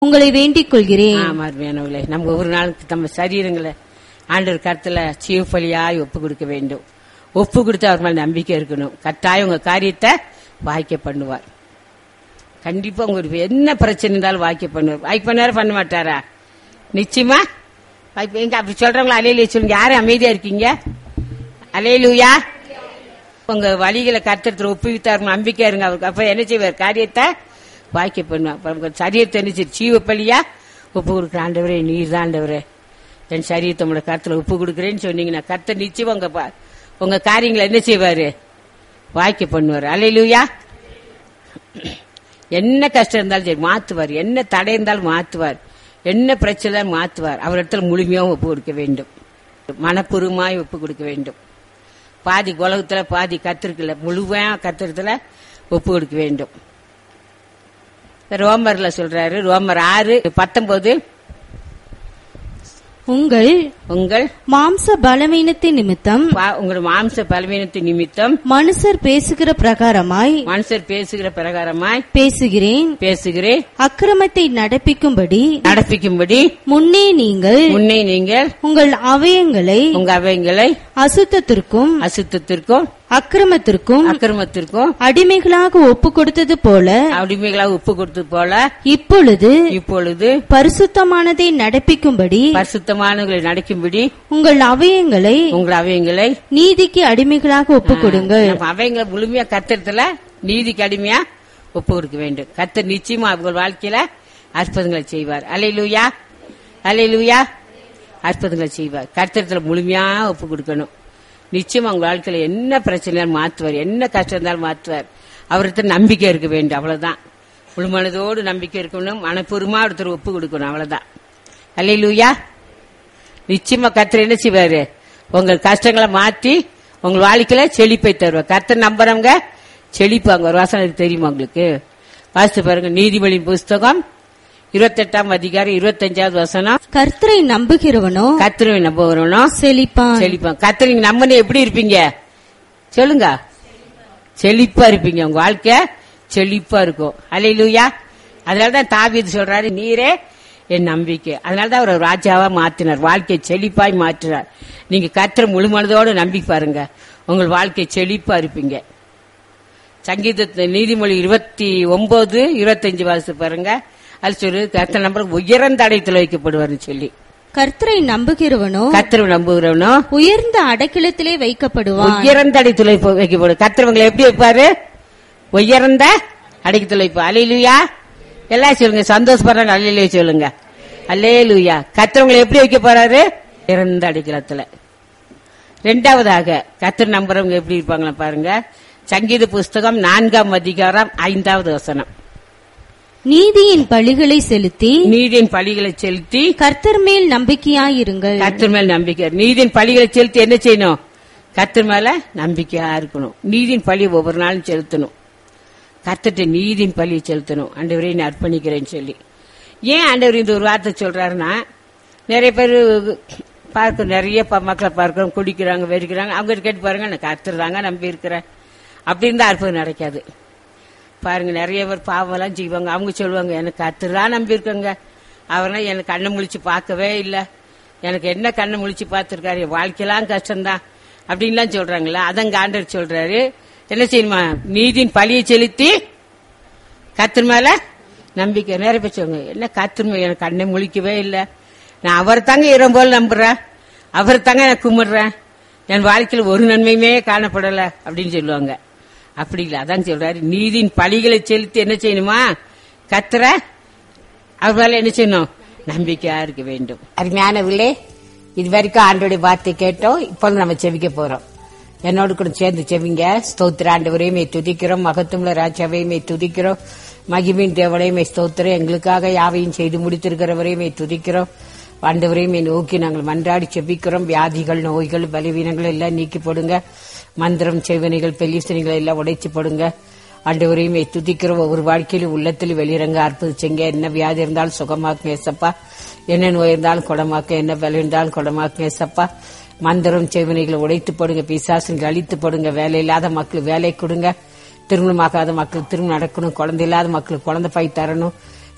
உங்களை வேண்டிக் கொள்கிறேன் ஆமா அருமையானவர்களே நம்ம ஒவ்வொரு நாளுக்கு நம்ம சரீரங்களை ஆண்டவர் கருத்துல சீவப்பலியாய் ஒப்பு கொடுக்க வேண்டும் ஒப்பு கொடுத்து அவர் மேல நம்பிக்கை இருக்கணும் கட்டாயம் உங்க காரியத்தை வாய்க்க பண்ணுவார் கண்டிப்பா உங்களுக்கு என்ன பிரச்சனை இருந்தாலும் வாய்க்க பண்ணுவார் வாய்க்க பண்ணுவாரா பண்ண மாட்டாரா நிச்சயமா வாய்ப்பு எங்க அப்படி சொல்றவங்களா அலையில சொல்லுங்க யாரும் அமைதியா இருக்கீங்க அலையிலுயா உங்க வழிகளை கத்தத்துல ஒப்புவித்தார் நம்பிக்கை இருங்க அவருக்கு அப்ப என்ன செய்வார் காரியத்தை வாய்க்க பண்ணுவார் அப்ப உங்க சரீரத்தை என்ன செய்ய சீவப்பள்ளியா ஒப்பு கொடுக்குற ஆண்டவரே நீர் தான் ஆண்டவரே என் சரீரத்தை உங்களோட கருத்துல ஒப்பு கொடுக்குறேன்னு சொன்னீங்கன்னா கர்த்தர் நிச்சயம் உங்க பா- உங்க காரியங்களை என்ன செய்வாரு வாய்க்க பண்ணுவார் அலையிலுயா என்ன கஷ்டம் இருந்தாலும் சரி மாத்துவார் என்ன தடை இருந்தாலும் மாத்துவார் என்ன பிரச்சனை இருந்தாலும் மாத்துவார் அவரிடத்துல முழுமையாகவும் ஒப்பு கொடுக்க வேண்டும் மனப்பூர்வமாய் ஒப்பு கொடுக்க வேண்டும் பாதி உலகத்துல பாதி கத்திருக்கல முழுமையா கத்திரத்துல ஒப்பு கொடுக்க வேண்டும் ரோமர்ல சொல்றாரு ரோமர் ஆறு பத்தொன்பது உங்கள் உங்கள் மாம்ச பலவீனத்தின் நிமித்தம் பா- உங்கள் மாம்ச பலவீனத்தின் நிமித்தம் மனுஷர் பேசுகிற பிரகாரமாய் மனுஷர் பேசுகிற பிரகாரமாய் பேசுகிறேன் பேசுகிறேன் அக்கிரமத்தை நடப்பிக்கும்படி நடப்பிக்கும்படி முன்னே நீங்கள் முன்னே நீங்கள் உங்கள் அவயங்களை உங்க அவைங்களை அசுத்தத்திற்கும் அசுத்தத்திற்கும் அக்கிரமத்திற்கும் அக்கிரமத்திற்கும் அடிமைகளாக ஒப்பு கொடுத்தது போல அடிமைகளாக உப்பு கொடுத்தது போல இப்பொழுது இப்பொழுது பரிசுத்தமானதை நடப்பிக்கும்படி பரிசுத்தமானவர்களை நடக்கும்படி உங்கள் அவயங்களை உங்கள் அவைங்களை நீதிக்கு அடிமைகளாக ஒப்பு கொடுங்கள் நம்ம அவைங்களை முழுமையா கத்திரத்துல நீதிக்கு அடிமையா ஒப்பு கொடுக்க வேண்டும் கத்தர் நிச்சயமா அவங்க வாழ்க்கையில அற்புதங்களை செய்வார் அலையிலூயா அலையிலூயா அற்புதங்களை செய்வார் கத்திரத்துல முழுமையா ஒப்பு கொடுக்கணும் நிச்சயமா உங்க வாழ்க்கையில என்ன பிரச்சனை மாத்துவார் என்ன கஷ்டம் இருந்தாலும் மாத்துவார் அவர்கிட்ட நம்பிக்கை இருக்க வேண்டும் அவ்வளவுதான் முழுமனதோடு நம்பிக்கை இருக்கணும் மனப்பூர்வமா ஒருத்தர் ஒப்பு கொடுக்கணும் அவ்வளவுதான் அலையிலூயா நிச்சயமா கத்தர் என்ன செய்வாரு உங்கள் கஷ்டங்களை மாத்தி உங்க வாழ்க்கையில செழிப்பை தருவார் கத்தர் நம்புறவங்க செழிப்பாங்க ஒரு வாசனை இது தெரியுமா உங்களுக்கு வாசித்து பாருங்க நீதிபதியின் புஸ்தகம் இருபத்தெட்டாம் அதிகாரம் இருபத்தஞ்சாவது வசனம் கர்த்தரை நம்புகிறவனோ கத்திரவை நம்புறவனும் செழிப்பான் செழிப்பான் கத்திர நீங்க நம்பின எப்படி இருப்பீங்க சொல்லுங்க செழிப்பா இருப்பீங்க உங்க வாழ்க்கை செழிப்பா இருக்கும் அலையிலூயா அதனாலதான் தாவீது சொல்றாரு நீரே என் நம்பிக்கை அதனாலதான் அவர் ராஜாவா மாத்தினார் வாழ்க்கையை செழிப்பாய் மாற்றினார் நீங்க கத்திர முழு மனதோட நம்பி பாருங்க உங்கள் வாழ்க்கை செழிப்பா இருப்பீங்க சங்கீத நீதிமொழி இருபத்தி ஒன்பது இருபத்தஞ்சு வாசி பாருங்க அது சொல்லு கர்த்தர் நம்பர் உயர்ந்த அடைத்துல வைக்கப்படுவார்னு சொல்லி கர்த்தரை நம்புகிறவனோ கத்திர நம்புகிறவனும் உயர்ந்த அடைக்கலத்திலே வைக்கப்படுவான் உயர்ந்த அடித்துளை வைக்கப்படும் கத்திரவங்களை எப்படி வைப்பாரு உயர்ந்த அடித்துளை வைப்பு அலையிலுயா எல்லாம் சொல்லுங்க சந்தோஷப்படுறாங்க அல்லையிலே சொல்லுங்க அல்லேலுயா கத்திரவங்களை எப்படி வைக்க போறாரு உயர்ந்த அடிக்கலத்துல ரெண்டாவதாக கத்திர நம்புறவங்க எப்படி இருப்பாங்களா பாருங்க சங்கீத புஸ்தகம் நான்காம் அதிகாரம் ஐந்தாவது வசனம் நீதியின் பழிகளை செலுத்தி நீதியின் பழிகளை செலுத்தி கர்த்தர் மேல் நம்பிக்கையாயிருங்கள் கத்தர் மேல் நம்பிக்கை நீதியின் பழிகளை செலுத்தி என்ன செய்யணும் கத்தர் மேல நம்பிக்கையா இருக்கணும் நீதியின் பழி ஒவ்வொரு நாளும் செலுத்தணும் கத்தட்ட நீதியின் பழியை செலுத்தணும் ஆண்டவரே நான் அர்ப்பணிக்கிறேன்னு சொல்லி ஏன் ஆண்டவர் இந்த ஒரு வார்த்தை சொல்றாருன்னா நிறைய பேர் பார்க்க நிறைய ப- மக்களை பார்க்கிறோம் குடிக்கிறாங்க வெறிக்கிறாங்க அவங்க கேட்டு பாருங்க நான் கத்தர் தாங்க நம்பி இருக்கிறேன் அப்படின்னு தான் அற்புதம் நடக்காது பாருங்க நிறைய பேர் பாவம்லாம் செய்வாங்க அவங்க சொல்லுவாங்க எனக்கு கத்தர் தான் நம்பி இருக்கங்க அவரெல்லாம் எனக்கு கண்ணை முழிச்சு பார்க்கவே இல்லை எனக்கு என்ன கண்ணை முழிச்சு பார்த்துருக்காரு என் வாழ்க்கையெல்லாம் கஷ்டம்தான் அப்படின்லாம் சொல்றாங்களா அதங்க ஆண்டவர் சொல்றாரு என்ன செய்யணுமா நீதியின் பழியை செலுத்தி கத்தர் மேல நம்பிக்கை நிறைய பேர் சொல்லுங்க என்ன கத்தர் மேல எனக்கு கண்ணை முழிக்கவே இல்லை நான் அவர் தாங்க இரம் போல நம்புறேன் அவர் தாங்க நான் கும்பிடுறேன் என் வாழ்க்கையில் ஒரு நன்மையுமே காணப்படல அப்படின்னு சொல்லுவாங்க அப்படி இல்லை அதான் சொல்றாரு நீதியின் பழிகளை செலுத்தி என்ன செய்யணுமா கத்துற அவர் மேல என்ன செய்யணும் நம்பிக்கையா இருக்க வேண்டும் அருமையானவர்களே இது வரைக்கும் ஆண்டோடைய வார்த்தை கேட்டோம் இப்போ நம்ம செவிக்க போறோம் என்னோடு கூட சேர்ந்து செவிங்க ஸ்தோத்திர ஆண்டவரையுமே துதிக்கிறோம் மகத்துவ ராஜாவையுமே துதிக்கிறோம் மகிமின் தேவனையுமே ஸ்தோத்திரம் எங்களுக்காக யாவையும் செய்து முடித்திருக்கிறவரையுமே துதிக்கிறோம் ஆண்டவரையுமே நோக்கி நாங்கள் மன்றாடி செபிக்கிறோம் வியாதிகள் நோய்கள் பலவீனங்கள் எல்லாம் நீக்கி போடுங்க மந்திரம் செய்வனைகள் பெல்லிசனைகள் எல்லாம் உடைச்சு போடுங்க ஆண்டவரையுமே துதிக்கிறோம் ஒவ்வொரு வாழ்க்கையிலும் உள்ளத்தில் வெளியிறங்க அற்புதிச்சங்க என்ன வியாதி இருந்தாலும் சுகமாக்குங்க ஏசப்பா என்ன நோய் இருந்தாலும் குணமாக்க என்ன பலம் இருந்தாலும் குணமாக்குங்க ஏசப்பா மந்திரம் செய்வனைகளை உடைத்து போடுங்க பிசாசுங்களை அழித்து போடுங்க வேலை இல்லாத மக்கள் வேலை கொடுங்க திருமணமாகாத மக்கள் திருமணம் நடக்கணும் குழந்தை இல்லாத மக்களுக்கு குழந்தை பாய் தரணும்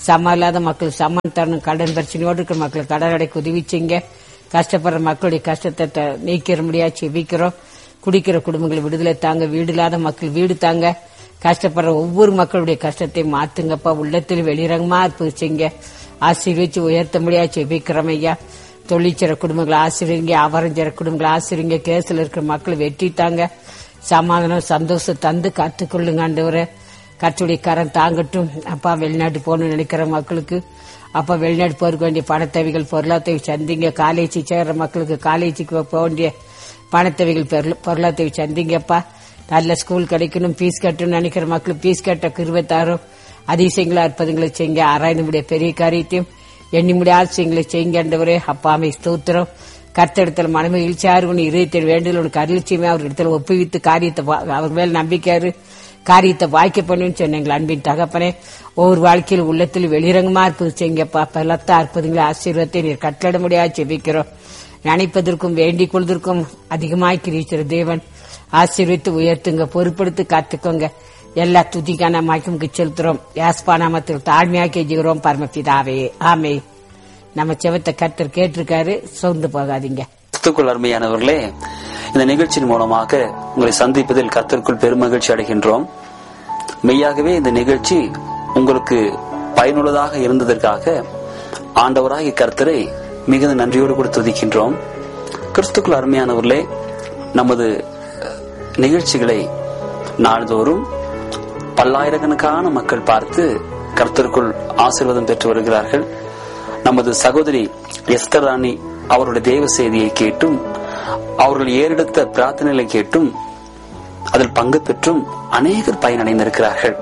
சம இல்லாத மக்கள் சமன் தரணும் கடன் பிரச்சனையோடு இருக்கிற மக்கள் கடன் அடைக்க உதவி செய்யுங்க கஷ்டப்படுற மக்களுடைய கஷ்டத்தை த- நீக்கிற முடியா செவிக்கிறோம் குடிக்கிற குடும்பங்களை விடுதலை தாங்க வீடு இல்லாத மக்கள் வீடு தாங்க கஷ்டப்படுற ஒவ்வொரு மக்களுடைய கஷ்டத்தை மாத்துங்கப்பா உள்ளத்தில் வெளிரங்கமா இருப்பிச்சிங்க ஆசீர்வச்சு உயர்த்த முடியா செபிக்கிறோம் ஐயா தொழிற்சிற குடும்பங்களை ஆசிரியங்க அவரஞ்சிற குடும்பங்களை ஆசிரியங்க கேஸ்ல இருக்கிற மக்களை வெற்றி தாங்க சமாதானம் சந்தோஷம் தந்து காத்துக்கொள்ளுங்க ஆண்டவரே கற்றுடைய கரம் தாங்கட்டும் அப்பா வெளிநாட்டு போகணும்னு நினைக்கிற மக்களுக்கு அப்பா வெளிநாட்டு போறதுக்கு வேண்டிய பணத்தேவைகள் பொருளாதார சந்திங்க காலேஜ் சேர்ற மக்களுக்கு காலேஜுக்கு போக வேண்டிய பணத்தேவைகள் பொருள- பொருளாதார சந்திங்கப்பா நல்ல ஸ்கூல் கிடைக்கணும் ஃபீஸ் கட்டணும்னு நினைக்கிற மக்களுக்கு ஃபீஸ் கட்ட கிருபத்தாரும் அதிசயங்களா அற்புதங்களை செய்யுங்க ஆராய்ந்து முடிய பெரிய காரியத்தையும் எண்ணி முடியாத செய்யுங்களை செய்யுங்க ஆண்டவரே அப்பாமை ஸ்தோத்திரம் கர்த்தடத்துல மனமகிழ்ச்சியா இருக்கணும் இதயத்தில் வேண்டுதல் உனக்கு அருள்ச்சியுமே அவர் இடத்துல ஒப்புவித்து காரியத்தை வா- அவர் மேல் நம்பிக்கையாரு காரியத்தை வாய்க்க பண்ணுன்னு சொன்னீங்களா அன்பின் தகப்பனே ஒவ்வொரு வாழ்க்கையில் உள்ளத்தில் வெளிரங்கமா இருப்பது செய்யுங்கப்பா பலத்த அற்புதங்களை ஆசீர்வாதத்தை நீர் கட்டளை முடியாது செபிக்கிறோம் நினைப்பதற்கும் வேண்டிக் கொள்வதற்கும் அதிகமாய் கிரிச்சிற தேவன் ஆசீர்வித்து உயர்த்துங்க பொறுப்படுத்தி காத்துக்கோங்க எல்லா துதிக்கான மயக்கமுக்கு செலுத்துறோம் யாஸ்பா நாமத்தில் தாழ்மையாக்கி ஜீகிறோம் பரமபிதாவே ஆமே நம்ம செவத்தை கர்த்தர் கேட்டிருக்காரு சோர்ந்து போகாதீங்க கிறிஸ்துக்குள் அருமையானவர்களே இந்த நிகழ்ச்சியின் மூலமாக உங்களை சந்திப்பதில் கர்த்தருக்குள் பெருமகிழ்ச்சி அடைகின்றோம் மெய்யாகவே இந்த நிகழ்ச்சி உங்களுக்கு பயனுள்ளதாக இருந்ததற்காக ஆண்டவராகிய கர்த்தரை மிகுந்த நன்றியோடு கூட துதிக்கின்றோம் கிறிஸ்துக்குள் அருமையானவர்களே நமது நிகழ்ச்சிகளை நாள்தோறும் பல்லாயிரக்கணக்கான மக்கள் பார்த்து கர்த்தருக்குள் ஆசீர்வாதம் பெற்று வருகிறார்கள் நமது சகோதரி எஸ்தர் ராணி அவருடைய தேவ செய்தியை கேட்டும் அவர்கள் ஏறெடுத்த பிரார்த்தனைகளை கேட்டும் அதில் பங்கு பெற்றும் அநேகர் பயனடைந்திருக்கிறார்கள்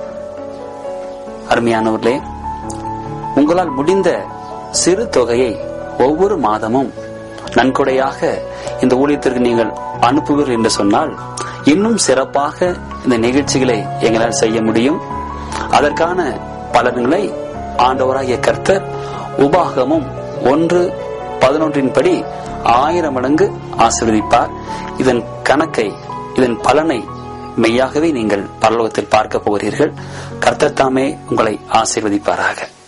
அருமையானவர்களே உங்களால் முடிந்த சிறு தொகையை ஒவ்வொரு மாதமும் நன்கொடையாக இந்த ஊழியத்திற்கு நீங்கள் அனுப்புவீர்கள் என்று சொன்னால் இன்னும் சிறப்பாக இந்த நிகழ்ச்சிகளை எங்களால் செய்ய முடியும் அதற்கான பலன்களை ஆண்டவராகிய கர்த்தர் உபாகமும் ஒன்று பதினொன்றின் படி ஆயிரம் மடங்கு ஆசீர்வதிப்பார் இதன் கணக்கை இதன் பலனை மெய்யாகவே நீங்கள் பரலோகத்தில் பார்க்க போகிறீர்கள் கர்த்தர் தாமே உங்களை ஆசீர்வதிப்பாராக